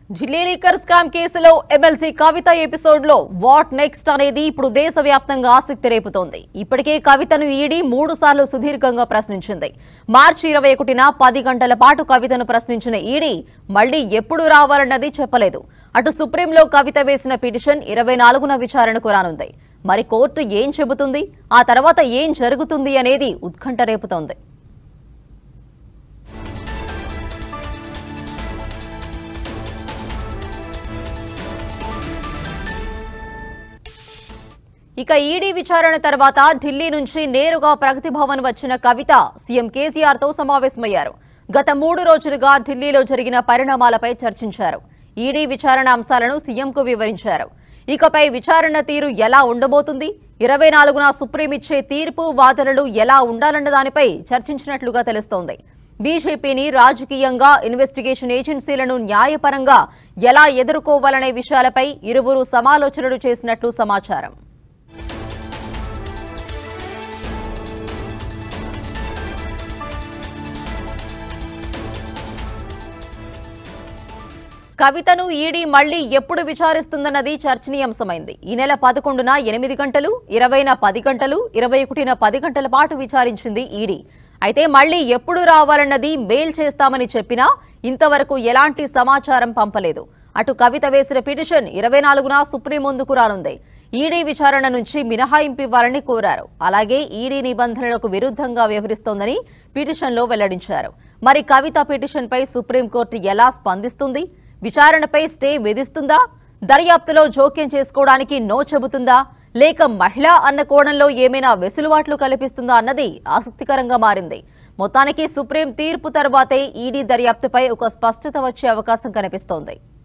Delhi liquor scam కేసులో MLC Kavitha episode లో what next అనేది ఇప్పుడు దేశవ్యాప్తంగా ఆసక్తి రేపుతోంది ఇప్పటికే కవితను ఈడీ మూడు సార్లు సుదీర్ఘంగా ప్రశ్నించింది మార్చి ఇరవై ఒకటిన పది గంటల పాటు కవితను ప్రశ్నించిన ఈడీ మళ్లీ ఎప్పుడు రావాలన్నది చెప్పలేదు అటు సుప్రీంలో కవిత వేసిన పిటిషన్ ఇరవై నాలుగున విచారణకు రానుంది మరి కోర్టు ఏం చెబుతుంది ఆ తర్వాత ఏం జరుగుతుంది అనేది ఉత్కంఠ రేపుతోంది ఇక ఈడీ విచారణ తర్వాత ఢిల్లీ నుంచి నేరుగా ప్రగతి భవన్ వచ్చిన కవిత సీఎం కేసీఆర్ తో సమావేశమయ్యారు గత మూడు రోజులుగా ఢిల్లీలో జరిగిన పరిణామాలపై చర్చించారు ఈడీ విచారణ అంశాలను సీఎంకు వివరించారు ఇకపై విచారణ తీరు ఎలా ఉండబోతుంది ఇరవై నాలుగున సుప్రీం ఇచ్చే తీర్పు వాదనలు ఎలా ఉండాలన్న దానిపై చర్చించినట్లుగా తెలుస్తోంది బీజేపీని రాజకీయంగా ఇన్వెస్టిగేషన్ ఏజెన్సీలను న్యాయపరంగా ఎలా ఎదుర్కోవాలనే విషయాలపై ఇరువురు సమాలోచనలు చేసినట్లు సమాచారం కవితను ఈడీ మళ్లీ ఎప్పుడు విచారిస్తుందన్నది చర్చనీయాంశమైంది ఈ నెల పదకొండున ఎనిమిది గంటలు ఇరవైన పది గంటలు ఇరవై ఒకటిన పది గంటల పాటు విచారించింది ఈడీ అయితే మళ్లీ ఎప్పుడు రావాలన్నది మెయిల్ చేస్తామని చెప్పినా ఇంతవరకు ఎలాంటి సమాచారం పంపలేదు అటు కవిత వేసిన పిటిషన్ ఇరవై నాలుగున సుప్రీం ముందుకు రానుంది ఈడీ విచారణ నుంచి మినహాయింపు ఇవ్వాలని కోరారు అలాగే ఈడీ నిబంధనలకు విరుద్ధంగా వ్యవహరిస్తోందని పిటిషన్లో వెల్లడించారు మరి కవిత పిటిషన్పై సుప్రీంకోర్టు ఎలా స్పందిస్తుంది విచారణపై స్టే విధిస్తుందా దర్యాప్తులో జోక్యం చేసుకోవడానికి నో చెబుతుందా లేక మహిళ అన్న కోణంలో ఏమైనా వెసులుబాట్లు కల్పిస్తుందా అన్నది ఆసక్తికరంగా మారింది మొత్తానికి సుప్రీం తీర్పు తర్వాతే ఈడీ దర్యాప్తుపై ఒక స్పష్టత వచ్చే అవకాశం కనిపిస్తోంది